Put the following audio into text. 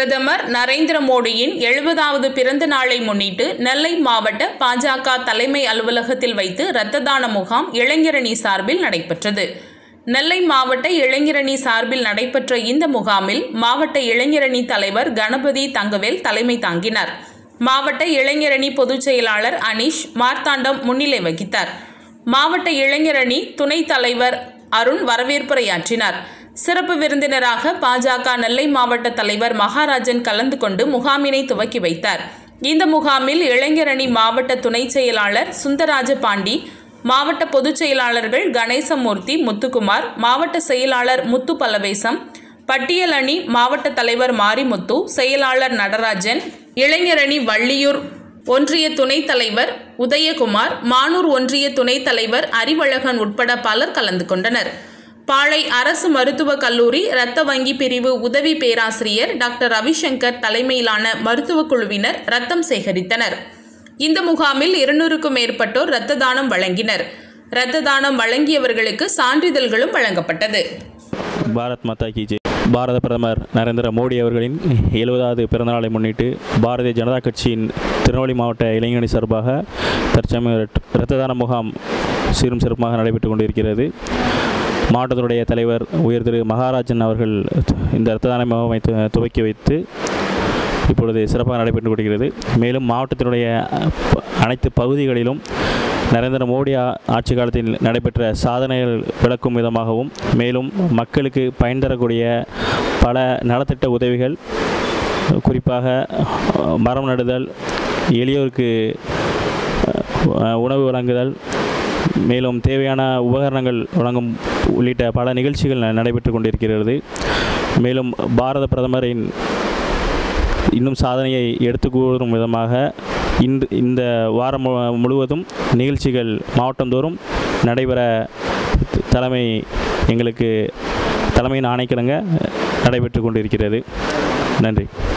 பிரதமர் நரேந்திர மோடியின் எழுபதாவது பிறந்த நாளை முன்னிட்டு நெல்லை மாவட்ட பாஜக தலைமை அலுவலகத்தில் வைத்து இரத்த தான முகாம் இளைஞரணி சார்பில் நடைபெற்றது நெல்லை மாவட்ட இளைஞரணி சார்பில் நடைபெற்ற இந்த முகாமில் மாவட்ட இளைஞரணி தலைவர் கணபதி தங்கவேல் தலைமை தாங்கினார் மாவட்ட இளைஞரணி பொதுச் செயலாளர் அனீஷ் மார்த்தாண்டம் முன்னிலை வகித்தார் மாவட்ட இளைஞரணி துணைத் தலைவர் அருண் வரவேற்புரையாற்றினார் சிறப்பு விருந்தினராக பாஜக நெல்லை மாவட்ட தலைவர் மகாராஜன் கலந்து கொண்டு முகாமினை துவக்கி வைத்தார் இந்த முகாமில் இளைஞரணி மாவட்ட துணைச் செயலாளர் சுந்தராஜ பாண்டி மாவட்ட பொதுச் செயலாளர்கள் கணேசமூர்த்தி முத்துக்குமார் மாவட்ட செயலாளர் முத்து பலவேசம் பட்டியல் அணி மாவட்ட தலைவர் மாரிமுத்து செயலாளர் நடராஜன் இளைஞரணி வள்ளியூர் ஒன்றிய துணைத் தலைவர் உதயகுமார் மானூர் ஒன்றிய துணைத் தலைவர் அறிவழகன் உட்பட பலர் கலந்து கொண்டனர் பாளை அரசு மருத்துவக் கல்லூரி இரத்த வங்கி பிரிவு உதவி பேராசிரியர் டாக்டர் ரவிசங்கர் தலைமையிலான மருத்துவக் குழுவினர் ரத்தம் சேகரித்தனர் இந்த முகாமில் இருநூறுக்கும் மேற்பட்டோர் இரத்த தானம் வழங்கினர் இரத்த தானம் வழங்கியவர்களுக்கு சான்றிதழ்களும் வழங்கப்பட்டது பாரத் மாதா கி ஜெய் பாரத பிரதமர் நரேந்திர மோடி அவர்களின் எழுபதாவது பிறந்தநாளை முன்னிட்டு பாரதிய ஜனதா கட்சியின் திருநெல்வேலி மாவட்ட இளைஞரணி சார்பாக தற்சமய இரத்த தான முகாம் சீரும் சிறப்பாக நடைபெற்று கொண்டிருக்கிறது மாவட்டத்தினுடைய தலைவர் உயர் திரு மகாராஜன் அவர்கள் இந்த இரத்த தான முகாமை து- துவக்கி வைத்து இப்பொழுது சிறப்பாக நடைபெற்று கொண்டிருக்கிறது மேலும் மாவட்டத்தினுடைய அஹ், ப- அனைத்து பகுதிகளிலும் நரேந்திர மோடி ஆ- ஆட்சி காலத்தில் நடைபெற்ற சாதனைகள் விளக்கும் விதமாகவும் மேலும் மக்களுக்கு பயன் தரக்கூடிய பல நலத்திட்ட உதவிகள் குறிப்பாக அஹ், மரம் நடுதல் எளியோருக்கு அஹ், உணவு வழங்குதல் மேலும் தேவையான உபகரணங்கள் வழங்கும் உள்ளிட்ட பல நிகழ்ச்சிகள் ந- நடைபெற்று கொண்டிருக்கிறது மேலும் பாரத பிரதமரின் இன்னும் சாதனையை எடுத்து கூறும் விதமாக இன்று இந்த வாரம் மு- முழுவதும் நிகழ்ச்சிகள் மாவட்டந்தோறும் நடைபெற த- தலைமை எங்களுக்கு தலைமையின் ஆணைக்கிழங்க நடைபெற்று கொண்டிருக்கிறது நன்றி